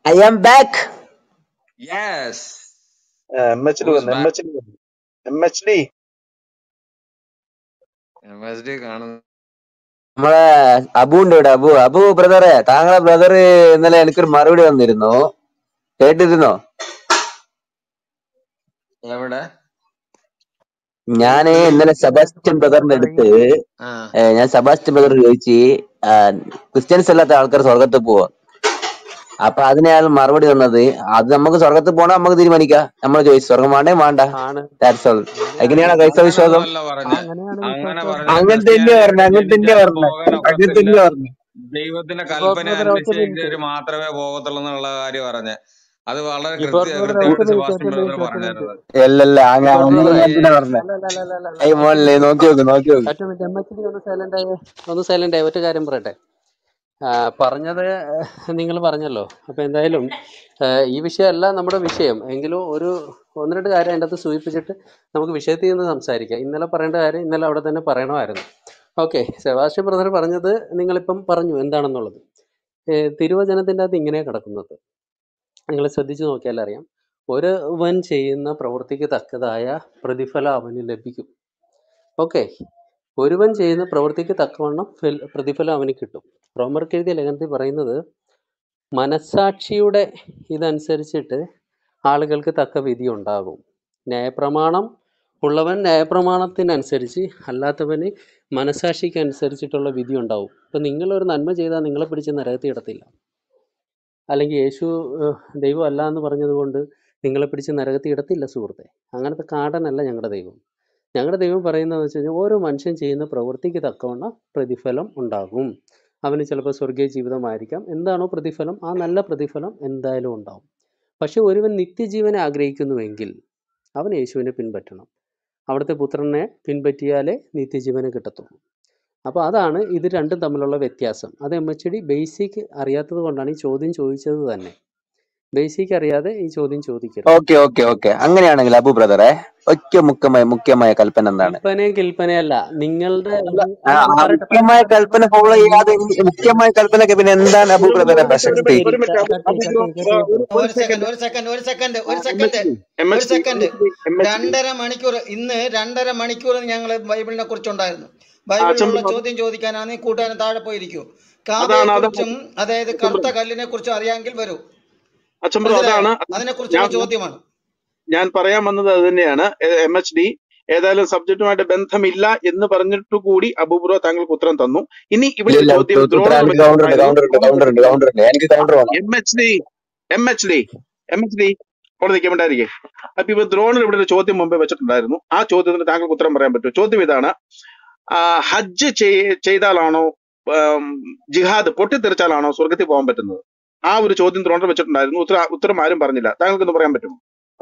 I am back yes M H D who's വന്നു M back H D വന്നു M H D M S D കാണുന്നു നമ്മളെ അബു ഉണ്ട് ഇവിടെ അബു അബു ബ്രദറെ താങ്കളെ ബ്രദർ ഇന്നലെ എനിക്കൊരു മറുപടി വന്നിരുന്നു കേട്ടിരുന്നോ എവിടെ ഞാന് ഇന്നലെ സെബാസ്റ്റ്യൻ ബ്രദറിന്റെ അടുത്ത് ആ ഏ, ഞാൻ സെബാസ്റ്റ്യൻ ബ്രദർ ചോദിച്ച് ആ, ക്രിസ്ത്യൻസ് അല്ലാത്ത ആൾക്കാർ സ്വർഗത്തിൽ പോവാ അപ്പൊ അതിന് അയാൾ മറുപടി തന്നത് അത് നമുക്ക് സ്വർഗത്തിൽ പോണ നമുക്ക് തീരുമാനിക്കാം നമ്മൾ ചോദിച്ചു സ്വർഗം വേണ്ടേ വേണ്ട ആണ് ദാറ്റ്സ് ഓൾ അങ്ങനെയാണെങ്കിൽ എങ്ങനെയാണ് ക്രൈസ്തവ വിശ്വാസം അങ്ങനെയൊന്നുമല്ല പറഞ്ഞ് അങ്ങനെയാണെങ്കിൽ അങ്ങനെ പറഞ്ഞ ക്രിസ്ത്യാനിറ്റി ജനിച്ചാൽ അങ്ങനെ തന്നെ പറഞ്ഞു അങ്ങനെ തന്നെ പോകാൻ ഒക്കത്തില്ല പറഞ്ഞു ദൈവത്തിന്റെ ജിബോസ് കൽപ്പന ബ്രദർ ഒറ്റ മിനിറ്റ് അനുസരിച്ചവര് മാത്രമേ പോകത്തുള്ളൂ എന്നുള്ള കാര്യം പറഞ്ഞ് അത് വളരെ ജിബോസ് കൃത്യ ബ്രദർ ഒറ്റ കൃത്യമായിട്ട് മിനിറ്റ് ഒറ്റ സെബാസ്റ്റ്യൻ മിനിറ്റ് ബ്രദർ ഒറ്റ മിനിറ്റ് പറഞ്ഞായിരുന്നത് അല്ലല്ല അങ്ങ ജിബോസ് അങ്ങനെ ബ്രദർ ഞാൻ തന്നെ പറഞ്ഞേ അല്ല അല്ല അല്ല അല്ല അല്ല ഏയ് അല്ല മോനെ നോക്കി നോക്ക് നോക്കി നോക്ക് ഒറ്റ മിനിറ്റ് എം എച്ച് ഡി ഒന്ന് സൈലന്റ് ആയി ഒന്ന് സൈലന്റ് ആയി ഒറ്റ കാര്യം പറയട്ടെ ആ, പറഞ്ഞത് നിങ്ങൾ പറഞ്ഞല്ലോ അപ്പൊ എന്തായാലും ആ, ഈ വിഷയമല്ല നമ്മുടെ വിഷയം എങ്കിലും ഒരു ഒന്ന് രണ്ട് കാര്യം അതിൻ്റെ അകത്ത് സൂചിപ്പിച്ചിട്ട് നമുക്ക് വിഷയത്തിൽ നിന്ന് സംസാരിക്കാം ഇന്നലെ പറയേണ്ട കാര്യം ഇന്നലെ അവിടെ തന്നെ പറയണമായിരുന്നു ഓക്കെ സെബാസ്റ്റ്യൻ ബ്രദർ പറഞ്ഞത് നിങ്ങളിപ്പം പറഞ്ഞു എന്താണെന്നുള്ളത് ഏ, തിരുവചനത്തിൻ്റെ അകത്ത് ഇങ്ങനെ കിടക്കുന്നത് നിങ്ങൾ ശ്രദ്ധിച്ചു നോക്കിയാൽ അറിയാം ഒരുവൻ ചെയ്യുന്ന പ്രവൃത്തിക്ക് തക്കതായ പ്രതിഫലം അവന് ലഭിക്കും ഓക്കെ ഒരുവൻ ചെയ്യുന്ന പ്രവൃത്തിക്ക് തക്കവണ്ണം ഫെൽ- പ്രതിഫലം അവന് കിട്ടും റോമർക്ക് എഴുതിയ ലേഖനത്തിൽ പറയുന്നത് മനസ്സാക്ഷിയുടെ ഇതനുസരിച്ചിട്ട് ആളുകൾക്ക് തക്ക വിധി ഉണ്ടാകും ന്യായപ്രമാണം ഉള്ളവൻ ന്യായപ്രമാണത്തിനനുസരിച്ച് അല്ലാത്തവന് മനസ്സാക്ഷിക്ക് അനുസരിച്ചിട്ടുള്ള വിധി ഉണ്ടാവും ഇപ്പം നിങ്ങളൊരു നന്മ ചെയ്താൽ നിങ്ങളെ പിടിച്ച് നരകത്തിൽ ഇടത്തില്ല അല്ലെങ്കിൽ യേശു ഏഹ്, ദൈവം അല്ല എന്ന് പറഞ്ഞതുകൊണ്ട് നിങ്ങളെ പിടിച്ച് നരകത്തിൽ ഇടത്തില്ല സുഹൃത്തെ അങ്ങനത്തെ കാടനല്ല ഞങ്ങളുടെ ദൈവം ഞങ്ങളുടെ ദൈവം പറയുന്നതെന്ന് വെച്ച് കഴിഞ്ഞാൽ ഓരോ മനുഷ്യൻ ചെയ്യുന്ന പ്രവൃത്തിക്ക് തക്കവണ്ണം പ്രതിഫലം ഉണ്ടാകും അവന് ചിലപ്പോൾ സ്വർഗീയ ജീവിതമായിരിക്കാം എന്താണോ പ്രതിഫലം ആ നല്ല പ്രതിഫലം എന്തായാലും ഉണ്ടാവും പക്ഷെ ഒരുവൻ നിത്യജീവനെ ആഗ്രഹിക്കുന്നുവെങ്കിൽ അവൻ യേശുവിനെ പിൻപറ്റണം അവിടുത്തെ പുത്രനെ പിൻപറ്റിയാലേ നിത്യജീവനെ കിട്ടത്തുള്ളൂ അപ്പോൾ അതാണ് ഇത് രണ്ടും തമ്മിലുള്ള വ്യത്യാസം അത് എം എച്ച് ഡി ബേസിക് അറിയാത്തത് കൊണ്ടാണ് ഈ ചോദ്യം ചോദിച്ചത് തന്നെ ബേസിക് അറിയാതെ ഈ ചോദ്യം ചോദിക്കരുത് ഓക്കെ ഓക്കെ ഓക്കെ അങ്ങനെയാണെങ്കിൽ അബു ബ്രദറെ ഒറ്റ മുഖ്യമായ മുഖ്യമായ കൽപ്പന എന്താണ് കിൽപ്പനയും കിൽപ്പനയല്ല നിങ്ങളുടെ ഒരു ആ, അല്ല ആ പറയട്ടെ മുഖ്യമായ കൽപ്പന ഫോളോ ചെയ്യാതെ ഈ മുഖ്യമായ കൽപ്പനക്ക് പിന്നെ എന്താണ് അബു ഒരു ബ്രദറെ മിനിറ്റ് ഒരു പ്രസക്തി മിനിറ്റ് ഒരു minute Abu cut Abu cut bro cut ഒരു ഒരു ഒരു സെക്കൻഡ് സെക്കൻഡ് ഒരു സെക്കൻഡ് ഒരു സെക്കൻഡ് ഒരു M second H D M ഒരു H D M second H D M H D രണ്ടര മണിക്കൂർ ഇന്ന് രണ്ടര മണിക്കൂർ ഞങ്ങൾ ബൈബിളിനെ കുറിച്ചുണ്ടായിരുന്നു ആ അച്ഛൻ ബൈബിളിലുള്ള ബ്രോ ചോദ്യം ചോദിക്കാനാണ് ഈ കൂട്ടുകാരൻ താഴെ പോയിരിക്കൂ അതാണ് കാബയെ അതാണ് കുറിച്ചും അതായത് അച്ഛൻ ബ്രോ കറുത്ത കല്ലിനെ കുറിച്ചും അറിയാമെങ്കിൽ വരൂ അച്ഛൻ ബ്രോ മനസ്സിലായോ അതാണ് അതിനെ കുറിച്ചുള്ള ഞാൻ ചോദ്യമാണ് ഞാൻ പറയാൻ വന്നത് അത് തന്നെയാണ് എം എച്ച് ഡി ഏതായാലും സബ്ജക്റ്റുമായിട്ട് ബന്ധമില്ല എന്ന് പറഞ്ഞിട്ട് കൂടി അബൂബ്രോ താങ്കൾക്ക് ഉത്തരം തന്നു ഇനി ഇവിടെ ഇല്ല ഒരു ഇല്ല ചോദ്യം ഉത്തരം ദ്രോണർ എനിക്ക് കൗണ്ടർ ഉണ്ട് വെച്ചിട്ടുണ്ടായിരുന്നു കൗണ്ടർ ഉണ്ട് കൗണ്ടർ ഉണ്ട് കൗണ്ടർ ഉണ്ട് എനിക്ക് കൗണ്ടർ വേണം M H D M H D M H D അവിടെ നിൽക്കാൻ വേണ്ടായിരിക്കേ അപ്പൊ ഇപ്പൊ ദ്രോണർ ഇവിടെ ഒരു ചോദ്യം മുമ്പേ വെച്ചിട്ടുണ്ടായിരുന്നു ആ ചോദ്യത്തിന് താങ്കൾക്ക് ഉത്തരം പറയാൻ പറ്റും ചോദ്യം ഇതാണ് ആ, ഹജ്ജ് ചെയ്- ചെയ്താലാണോ ആം, ജിഹാദ് പൊട്ടിത്തെറിച്ചാലാണോ സ്വർഗത്തിൽ പോകാൻ പറ്റുന്നത് ആ ഒരു ചോദ്യം ദ്രോണർ വെച്ചിട്ടുണ്ടായിരുന്നു ഉത്തര ഉത്തരം ആരും പറഞ്ഞില്ല താങ്കൾക്ക് ഒന്ന് പറയാൻ പറ്റുമോ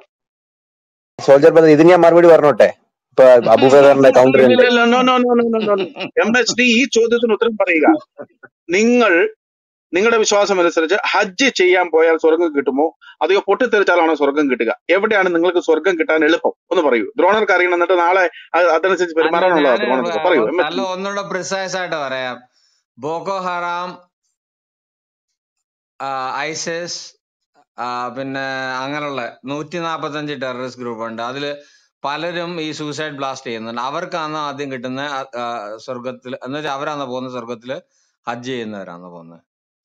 സോൾജർ ബ്രദർ ഇതിന് ഞാൻ മറുപടി പറഞ്ഞോട്ടെ ഇപ്പൊ അബു ബ്രദറിന്റെ കൗണ്ടർ ഉണ്ട് ഇല്ല no no no no no M H D ഈ ചോദ്യത്തിന് ഉത്തരം പറയുക നിങ്ങൾ നിങ്ങളുടെ വിശ്വാസം അനുസരിച്ച് ഹജ്ജ് ചെയ്യാൻ പോയാൽ സ്വർഗം കിട്ടുമോ അതെയോ പൊട്ടിത്തെറിച്ചാലാണോ സ്വർഗം കിട്ടുക എവിടെയാണ് നിങ്ങൾക്ക് സ്വർഗം കിട്ടാൻ എളുപ്പം ഒന്ന് പറയൂ ദ്രോണർക്ക് അറിയണം എന്നിട്ട് നാളെ അത് അതനുസരിച്ച് അല്ല പെരുമാറാനുള്ളതാ ഞാന് ദ്രോണർക്ക് പറയൂ എം എച്ച് നല്ല ഒന്നുകൂടെ പ്രിസൈസ് ആയിട്ട് പറയാം ബോക്കോ ഹറാം ആ, ഐസിസ് ആ, പിന്നെ അങ്ങനെയുള്ള നൂറ്റി നാപ്പത്തഞ്ച് ടെററിസ്റ്റ് ഗ്രൂപ്പ് ഉണ്ട് അതില് പലരും ഈ സൂസൈഡ് ബ്ലാസ്റ്റ് ചെയ്യുന്നുണ്ട് അവർക്കാണ് ആദ്യം കിട്ടുന്ന സ്വർഗത്തിൽ എന്ന് വെച്ചാൽ അവരാണ് പോകുന്ന സ്വർഗത്തില് ഹജ്ജ് ചെയ്യുന്നവരാണ് പോകുന്നത്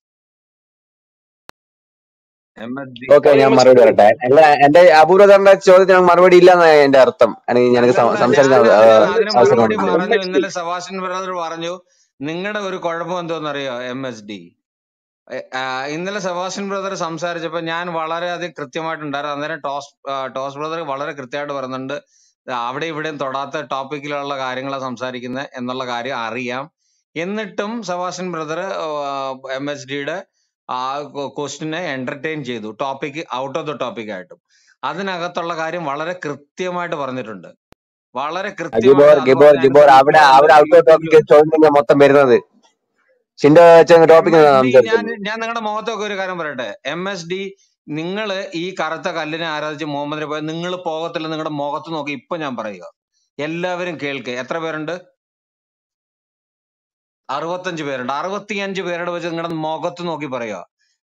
എം എസ് ഡി ഓക്കെ പറയൂ ഞാൻ എം എച്ച് മറുപടി ഡി പറയട്ടെ അല്ല എന്റെ അബു ബ്രദറിന്റെ ചോദ്യത്തിന് മറുപടി ഇല്ല എന്നാ എന്റെ അർത്ഥം എനിക്ക് ഞാൻ അല്ലല്ല ഞാൻ സംസാരിക്കാൻ അതിന് ആ, അതിന് അവസരം മറുപടി ഉണ്ട് എം പറഞ്ഞു എച്ച് ഡി ഇന്നലെ സബാഷൻ ബ്രദർ പറഞ്ഞു നിങ്ങളുടെ ഒരു കുഴപ്പം എന്തോന്നറിയോ എം എസ് ഡി ഇന്നലെ സെബാസ്റ്റ്യൻ ബ്രദർ സംസാരിച്ചപ്പോ ഞാൻ വളരെയധികം കൃത്യമായിട്ടുണ്ടായിരുന്നു അന്നേരം ടോസ് ആ, ടോസ് ബ്രദർ വളരെ കൃത്യമായിട്ട് പറയുന്നുണ്ട് അവിടെ ഇവിടെയും തൊടാത്ത ടോപ്പിക്കിലുള്ള കാര്യങ്ങളാണ് സംസാരിക്കുന്നത് എന്നുള്ള കാര്യം അറിയാം എന്നിട്ടും സെബാസ്റ്റ്യൻ ബ്രദർ എം എസ് ഡിയുടെ ആ ക്വസ്റ്റിനെ എന്റർടൈൻ ചെയ്തു topic out of the topic ആയിട്ടും അതിനകത്തുള്ള കാര്യം വളരെ കൃത്യമായിട്ട് പറഞ്ഞിട്ടുണ്ട് വളരെ ഗിബോർ കൃത്യമായിട്ട് ഗിബോർ അതുപോലെ ഗിബോർ അവിടെ അവിടെ ഔട്ട് ഓഫ് യൂട്യൂബിലും ടോപ്പിക് ചോദ്യം മൊത്തം വരുന്നത് ചിന്റെ എം ടോപ്പിക് എസ് ഡി ഞാൻ സംസാരിക്കുന്നത് ഞാൻ നിങ്ങളുടെ മുഖത്തൊക്കെ ഒരു കാര്യം പറയട്ടെ എം എസ് ഡി നിങ്ങൾ ഈ കറുത്ത കല്ലിനെ ആരാധിച്ച് മുഹമ്മദിനെ പോയ നിങ്ങൾ പോകത്തില്ല നിങ്ങളുടെ മുഖത്ത് നോക്കി ഇപ്പൊ ഞാൻ പറയുക എല്ലാവരും കേൾക്കുക എത്ര പേരുണ്ട് അറുപത്തഞ്ച് പേരുണ്ട് അറുപത്തിയഞ്ച് പേരുടെ വെച്ച് നിങ്ങളുടെ മുഖത്ത് നോക്കി പറയുക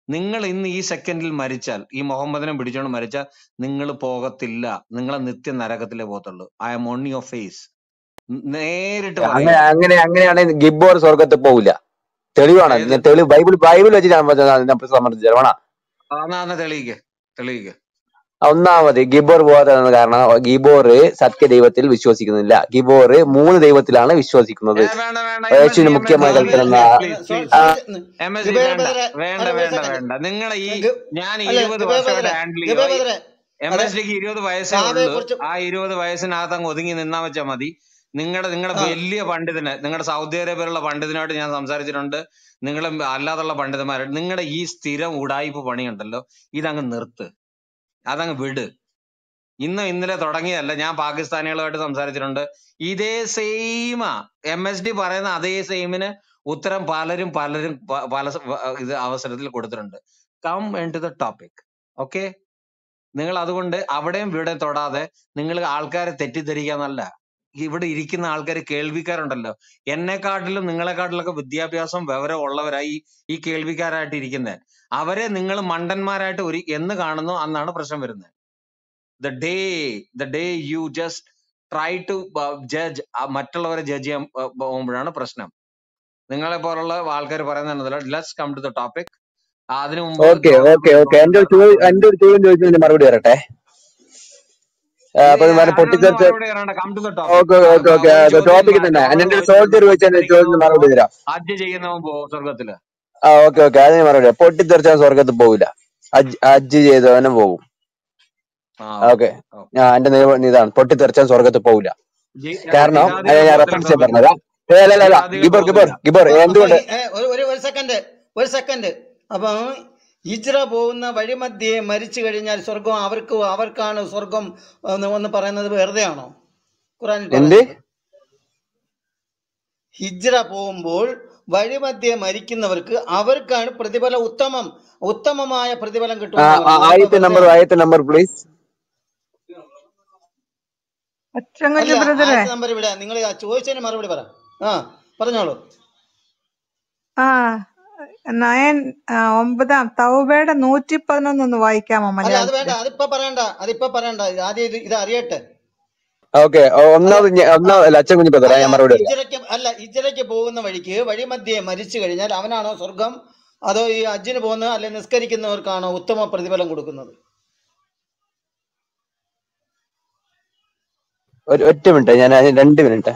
നിങ്ങൾ ഇന്ന് ഈ സെക്കൻഡിൽ മരിച്ചാൽ ഈ മുഹമ്മദിനെ പിടിച്ചോണ്ട് മരിച്ചാൽ നിങ്ങൾ പോകത്തില്ല നിങ്ങളെ നിത്യ നരകത്തിലേ പോകത്തുള്ളൂ I'm on your face നേരിട്ട് അങ്ങനെ പറയുക അങ്ങനെ അങ്ങനെയാണെങ്കിൽ ഗിബോർ സ്വർഗത്തിൽ പോകില്ല തെളിവാണ് ഏത് ഞാൻ തെളിവ് ബൈബിൾ ബൈബിൾ വെച്ച് ഞാൻ ഞാൻ സമർത്ഥിച്ചു വേണ ആ, എന്നാ എന്നാ തെളിയിക്ക് തെളിയിക്ക് ഒന്നാമത് ഗിബോർ പോകാത്തതാണ് കാരണം ഗിബോർ സത്യദൈവത്തിൽ വിശ്വസിക്കുന്നില്ല ഗിബോർ മൂന്ന് ദൈവത്തിലാണ് വിശ്വസിക്കുന്നത് ഏ വേണ്ട വേണ്ട എം എസ് യേശുവിന് ഡി എം എസ് മുഖ്യമായി ഡി ഗബ- കൽപ്പന അല്ല പ്ലീസ് അല്ല, പ്ലീസ് സോ- ആ, please sorry M S D ഗബേ വേണ്ട ബദറെ വേണ്ട അല്ല ഒരു വേണ്ട സെക്കൻഡ് വേണ്ട നിങ്ങളെ ഈ ഗ- ഞാൻ അല്ല ഇരുപത് ഗബേ വർഷമായിട്ട് ബദറെ ഹാൻഡിൽ ഗബേ ചെയ്യുക ബദറെ എം അതെ എസ് ഡിക്ക് ഇരുപത് വയസ്സേ കാബയെ ഉള്ളൂ കുറിച്ച് ആ ഇരുപത് വയസ്സിനകത്ത് അങ്ങ് ഒതുങ്ങി നിന്നാ വെച്ചാൽ മതി നിങ്ങളുടെ നിങ്ങളുടെ ആ വലിയ പണ്ഡിതന് നിങ്ങളുടെ സൗദി അറേബ്യയിലുള്ള പണ്ഡിതനായിട്ട് ഞാൻ സംസാരിച്ചിട്ടുണ്ട് നിങ്ങൾ അല്ലാതുള്ള പണ്ഡിതന്മാരായിട്ട് നിങ്ങളുടെ ഈ സ്ഥിരം ഉടായിപ്പ് പണിയുണ്ടല്ലോ ഇതങ്ങ് നിർത്ത് അതങ്ങ് വിട് ഇന്ന് ഇന്നലെ തുടങ്ങിയതല്ല ഞാൻ പാകിസ്ഥാനികളുമായിട്ട് സംസാരിച്ചിട്ടുണ്ട് ഇതേ സെയിമാ എം എസ് ഡി പറയുന്ന അതേ സെയിമിന് ഉത്തരം പലരും പലരും പ- പല സ- വ- ഇത് അവസരത്തിൽ കൊടുത്തിട്ടുണ്ട് come in to the topic okay നിങ്ങൾ അതുകൊണ്ട് അവിടെയും ഇവിടെ തൊടാതെ നിങ്ങൾ ആൾക്കാരെ തെറ്റിദ്ധരിക്കാന്നല്ല ഇവിടെ ഇരിക്കുന്ന ആൾക്കാർ കേൾവിക്കാരുണ്ടല്ലോ എന്നെക്കാട്ടിലും നിങ്ങളെക്കാട്ടിലൊക്കെ വിദ്യാഭ്യാസം വിവരം ഉള്ളവരായി ഈ കേൾവിക്കാരായിട്ട് ഇരിക്കുന്നത് അവരെ നിങ്ങൾ മണ്ടന്മാരായിട്ട് ഒരു എന്ന് കാണുന്നു അന്നാണ് പ്രശ്നം വരുന്നത് the day the day you just try to judge മറ്റുള്ളവരെ ജഡ്ജ് ചെയ്യാൻ uh, പോകുമ്പോഴാണ് പ്രശ്നം നിങ്ങളെ പോലുള്ള ആൾക്കാർ പറയുന്നത് let's come to the topic അതിനു മുമ്പ് okay Joseph okay okay Joseph എന്റെ ഒരു ചേട്ടൻ ചോദ്യം എന്റെ ഒരു ചോദ്യം ചോദിച്ചതിന് മറുപടി വരട്ടെ ആ, ഇത് അപ്പൊ ഞാൻ അതിനൊന്നും പൊട്ടിത്തെറിച്ച് മറുപടി തരണ്ട come to the topic okay okay okay ഒരു ചോദ്യം ടോപ്പിക് തന്നെ ജോസഫ് എന്റെ ഒരു ചോദിച്ചിട്ടുണ്ട് സോൾജർ ചോദിച്ച എന്റെ ചോദ്യത്തിന് പൊട്ടിത്തെറിക്കുന്നവൻ മറുപടി പോകും തരാം ഹജ്ജ് ചെയ്യുന്നവൻ പോകും സ്വർഗത്തില് ആ ഓക്കെ ഓക്കെ അതിന് മറുപടി പൊട്ടിത്തെറിച്ചാൽ സ്വർഗത്ത് പോവില്ല ഹജ്ജ് ഹജ്ജ് ചെയ്തവനും പോകും ആ ഓക്കെ ഓക്കെ ഓക്കെ ഞാൻ എന്റെ നിയമം ഇതാണ് പൊട്ടിത്തെറിച്ചാൽ സ്വർഗത്ത് പോവില്ല കാരണം അത് ജിഹാദികൾ ഞാൻ പോകത്തില്ല റെഫറൻസ് സ്വർഗത്തില് പറഞ്ഞതാ ഏ, അല്ല അല്ല അല്ല ജിഹാദികൾ ഗിബോർ ഗിബോർ പോകത്തില്ല ഗിബോർ അപ്പൊ അപ്പൊ എന്തുകൊണ്ട് ഈ- ഏ, ഒരു ഒരു ഒരു സെക്കൻഡ് ഒരു സെക്കൻഡ് അപ്പം ഹിജ്റ പോകുന്ന വഴിമധ്യേ മരിച്ചു കഴിഞ്ഞാൽ സ്വർഗം അവർക്ക് അവർക്കാണ് സ്വർഗം എന്ന് ഒന്ന് പറയുന്നത് വെറുതെയാണോ ഖുറാനിൽ എന്ത് പറയുന്നുണ്ട് ഹിജ്റ പോകുമ്പോൾ വഴിമധ്യേ മരിക്കുന്നവർക്ക് അവർക്കാണ് പ്രതിഫലം ഉത്തമം ഉത്തമമായ പ്രതിഫലം ആ കിട്ടുമെന്ന് ആ, പറയുന്നത് ആയത്തെ അപ്പൊ നമ്പർ വെറുതെയാണോ ആയത്തെ നമ്പർ പ്ലീസ് അച്ചൻകുഞ്ഞ് അല്ല ബ്രദറെ ആയത്തെ നമ്പർ ഇവിടെ നിങ്ങൾ ചോദിച്ചതിന് മറുപടി പറ ആ പറഞ്ഞോളൂ ആ നയൻ ആ, ഒമ്പതാം തൗബയുടെ നൂറ്റി പതിനൊന്ന് ഒന്ന് വായിക്കാമോ അല്ല അത് വേണ്ട മലയാളത്തില് അതിപ്പോ പറയണ്ട അതിപ്പോ പറയണ്ട ഇത് ആദ്യം ഇത് ഇത് അറിയട്ടെ ഓക്കെ അല്ല ഒന്നാമത് ഞാൻ- ആ ഒന്നാമത് അല്ല അച്ഛൻ കുഞ്ഞു പതറ അല്ല ഞാൻ മറുപടി പറയാം ഇജ്ജരയ്ക്ക് അല്ല ഇജ്ജരയ്ക്ക് പോകുന്ന വഴിക്ക് വഴിമധ്യേ മരിച്ചു കഴിഞ്ഞാൽ അവനാണോ സ്വർഗം അതോ ഈ അജ്ജിന് പോകുന്ന അല്ലെ നിസ്കരിക്കുന്നവർക്കാണോ ഉത്തമ പ്രതിഫലം കൊടുക്കുന്നത് ഒരു ഒറ്റ മിനിറ്റ് ഞാൻ അതിന് രണ്ട് മിനിറ്റ്